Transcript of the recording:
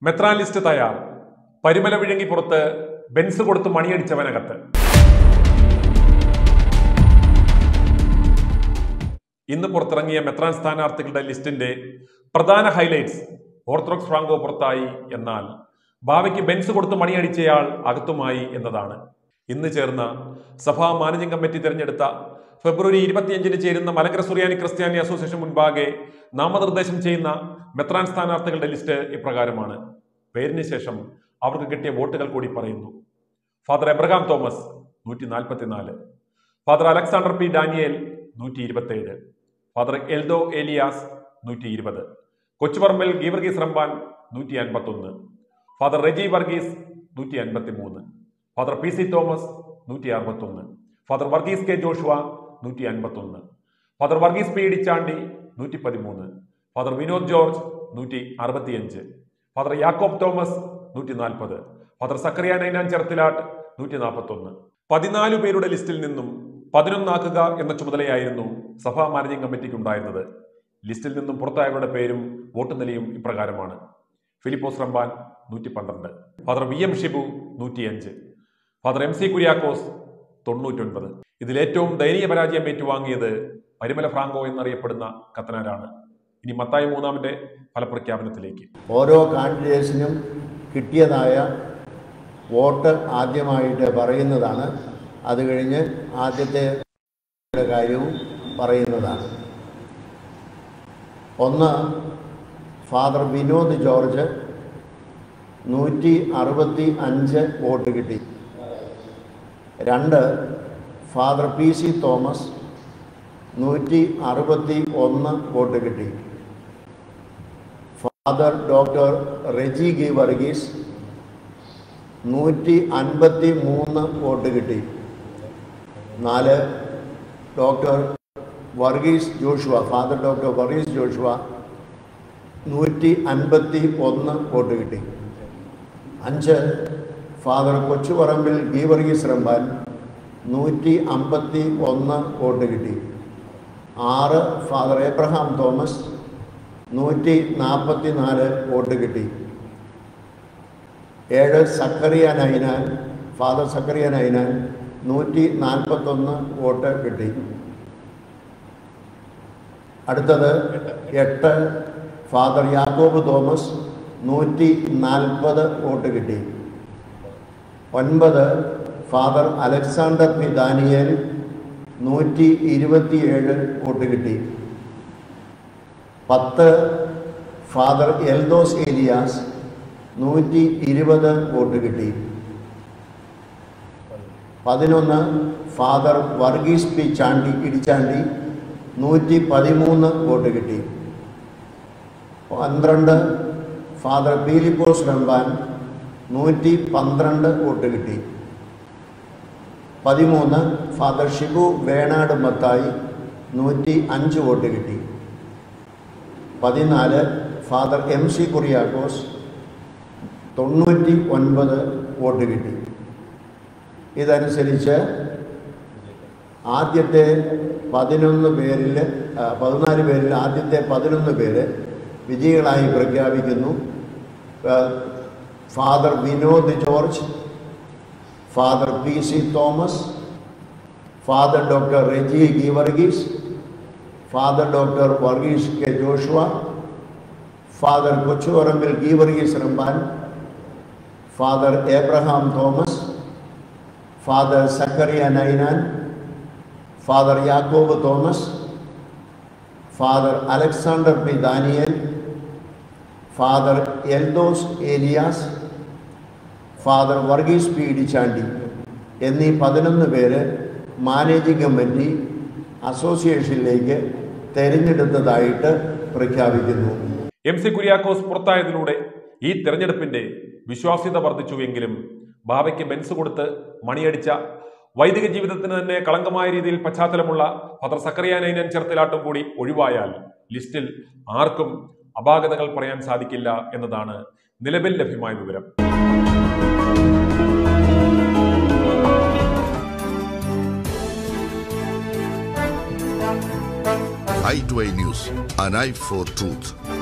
മെത്രാൻ ലിസ്റ്റ് തയ്യാർ പരിമല വിഴുങ്ങി പുറത്ത് ബെൻസ് കൊടുത്ത് മണിയടിച്ചവനകത്ത് ഇന്ന് പുറത്തിറങ്ങിയ മെത്രാൻ സ്ഥാനാർത്ഥികളുടെ ലിസ്റ്റിന്റെ പ്രധാന ഹൈലൈറ്റ്സ് ഓർത്തഡോക്സ് ഫ്രാങ്കോ പുറത്തായി എന്നാൽ ഭാവിക്ക് ബെൻസ് കൊടുത്ത് മണിയടിച്ചയാൾ അകത്തുമായി എന്നതാണ് ഇന്ന് ചേർന്ന സഭാ മാനേജിംഗ് കമ്മിറ്റി തിരഞ്ഞെടുത്ത ഫെബ്രുവരി ഇരുപത്തിയഞ്ചിന് ചേരുന്ന മലങ്കര സുറിയാനി ക്രിസ്ത്യാനി അസോസിയേഷൻ മുൻപാകെ നാമനിർദ്ദേശം ചെയ്യുന്ന മെത്രാൻ സ്ഥാനാർത്ഥികളുടെ ലിസ്റ്റ് ഇപ്രകാരമാണ് പേരിന് ശേഷം അവർക്ക് കിട്ടിയ വോട്ടുകൾ കൂടി പറയുന്നു ഫാദർ എബ്രഹാം തോമസ് നൂറ്റി നാൽപ്പത്തിനാല് ഫാദർ അലക്സാണ്ടർ പി ഡാനിയേൽ നൂറ്റി ഇരുപത്തേഴ് ഫാദർ എൽദോ ഏലിയാസ് നൂറ്റി ഇരുപത് കൊച്ചുപറമ്പൽ ഗീവർഗീസ് റമ്പാൻ നൂറ്റി അൻപത്തൊന്ന് ഫാദർ റെജി വർഗീസ് നൂറ്റി അൻപത്തി മൂന്ന് ഫാദർ പി സി തോമസ് നൂറ്റി അറുപത്തൊന്ന് ഫാദർ വർഗീസ് കെ ജോഷുവ നൂറ്റി അൻപത്തൊന്ന് ഫാദർ വർഗീസ് പി ഇടിച്ചാണ്ടി നൂറ്റി പതിമൂന്ന് ഫാദർ വിനോദ് ജോർജ് നൂറ്റി അറുപത്തിയഞ്ച് ഫാദർ യാക്കോബ് തോമസ് നൂറ്റി നാൽപ്പത് ഫാദർ സക്കറിയ നൈനാൻ ചെർത്തിലാട്ട് നൂറ്റി നാൽപ്പത്തൊന്ന് പതിനാല് പേരുടെ ലിസ്റ്റിൽ നിന്നും പതിനൊന്നാക്കുക എന്ന ചുമതലയായിരുന്നു സഭാ മാനേജിംഗ് കമ്മിറ്റിക്ക് ഉണ്ടായിരുന്നത് ലിസ്റ്റിൽ നിന്നും പുറത്തായവരുടെ പേരും വോട്ട് നിലയും ഇപ്രകാരമാണ് ഫിലിപ്പോസ് റമ്പാൻ നൂറ്റി പന്ത്രണ്ട് ഫാദർ വി എം ഷിബു നൂറ്റിയഞ്ച് ഫാദർ എം സി കുര്യാക്കോസ് തൊണ്ണൂറ്റൊൻപത് ഇതിൽ ഏറ്റവും ദയനീയ പരാജയം ഏറ്റുവാങ്ങിയത് പരിമല ഫ്രാങ്കോ എന്നറിയപ്പെടുന്ന കത്തനാരാണ് ഇനി മത്തായി മൂന്നാമന്റെ ഫലപ്രഖ്യാപനത്തിലേക്ക് ഓരോ കാൻഡിഡേറ്റ്സിനും കിട്ടിയതായ വോട്ട് ആദ്യമായിട്ട് പറയുന്നതാണ് അത് കഴിഞ്ഞ് ആദ്യത്തെ കാര്യവും പറയുന്നതാണ് ഒന്ന് ഫാദർ വിനോദ് ജോർജ് നൂറ്റി അറുപത്തി അഞ്ച് വോട്ട് കിട്ടി രണ്ട് ഫാദർ പി സി തോമസ് നൂറ്റി അറുപത്തി ഒന്ന് വോട്ട് കിട്ടി father doctor Reji G Varghese നൂറ്റി അൻപത്തി മൂന്ന് വോട്ട് കിട്ടി നാല് doctor Varghese Joshua father doctor Varghese Joshua നൂറ്റി അൻപത്തി ഒന്ന് വോട്ട് കിട്ടി അഞ്ച് ഫാദർ കൊച്ചുപറമ്പിൽ ഗി വർഗീസ് റമ്പാൻ നൂറ്റി അമ്പത്തി ഒന്ന് വോട്ട് കിട്ടി ആറ് ഫാദർ എബ്രഹാം തോമസ് നൂറ്റി നാൽപ്പത്തി നാല് വോട്ട് കിട്ടി ഏഴ് സക്കറിയ നൈനാൻ ഫാദർ സക്കറിയ നൈനാൻ നൂറ്റി നാൽപ്പത്തൊന്ന് വോട്ട് കിട്ടി അടുത്തത് എട്ട് ഫാദർ യാക്കോബ് തോമസ് നൂറ്റി നാൽപ്പത് വോട്ട് കിട്ടി ഒൻപത് ഫാദർ അലക്സാണ്ടർ പി ദാനിയേൽ നൂറ്റി ഇരുപത്തിയേഴ് വോട്ട് കിട്ടി പത്ത് ഫാദർ എൽദോസ് ഏലിയാസ് നൂറ്റി ഇരുപത് വോട്ട് കിട്ടി പതിനൊന്ന് ഫാദർ വർഗീസ് പി ചാണ്ടി ഇടിച്ചാണ്ടി നൂറ്റി പതിമൂന്ന് വോട്ട് കിട്ടി പന്ത്രണ്ട് ഫാദർ പീലിപ്പോസ് റമ്പാൻ നൂറ്റി പന്ത്രണ്ട് വോട്ട് കിട്ടി പതിമൂന്ന് ഫാദർ ഷിബു വേണാട് മത്തായി നൂറ്റി അഞ്ച് വോട്ട് കിട്ടി പതിനാല് ഫാദർ എം സി കുറിയാക്കോസ് തൊണ്ണൂറ്റി ഒൻപത് വോട്ട് കിട്ടി ഇതനുസരിച്ച് ആദ്യത്തെ പതിനൊന്ന് പേരിൽ ആ, പതിനാല് പേരിൽ ആദ്യത്തെ പതിനൊന്ന് പേര് വിജയികളായി പ്രഖ്യാപിക്കുന്നു ആ, father Vinod George father P C Thomas father doctor Reji G Varghese father doctor Varghese K Joshua father Kochuparambil G Varghese Ramban father Abraham Thomas father Zacharia Ninan father Yakob Thomas father Alexander P Daniel father Eldhose Elias father Varghese P Idichandy എന്നീ പതിനൊന്ന് പേര് മാനേജിംഗ് കമ്മിറ്റി അസോസിയേഷനിലേക്ക് തെരഞ്ഞെടുത്തതായിട്ട് പ്രഖ്യാപിക്കുന്നു എം സി കുര്യാക്കോസ് പുറത്തായതിലൂടെ ഈ തെരഞ്ഞെടുപ്പിന്റെ വിശ്വാസ്യത വർദ്ധിച്ചുവെങ്കിലും ബാബയ്ക്ക് ബെൻസ് കൊടുത്ത് മണിയടിച്ച വൈദിക ജീവിതത്തിന് തന്നെ കളങ്കമായ രീതിയിൽ പശ്ചാത്തലമുള്ള ഫദർ സക്കറിയ നൈനൻ ചെറുത്തിലാട്ടും കൂടി ഒഴിവായാൽ ലിസ്റ്റിൽ ആർക്കും അപാകതകൾ പറയാൻ സാധിക്കില്ല എന്നതാണ് നിലവിൽ ലഭ്യമായ വിവരം i2i News, an eye for truth.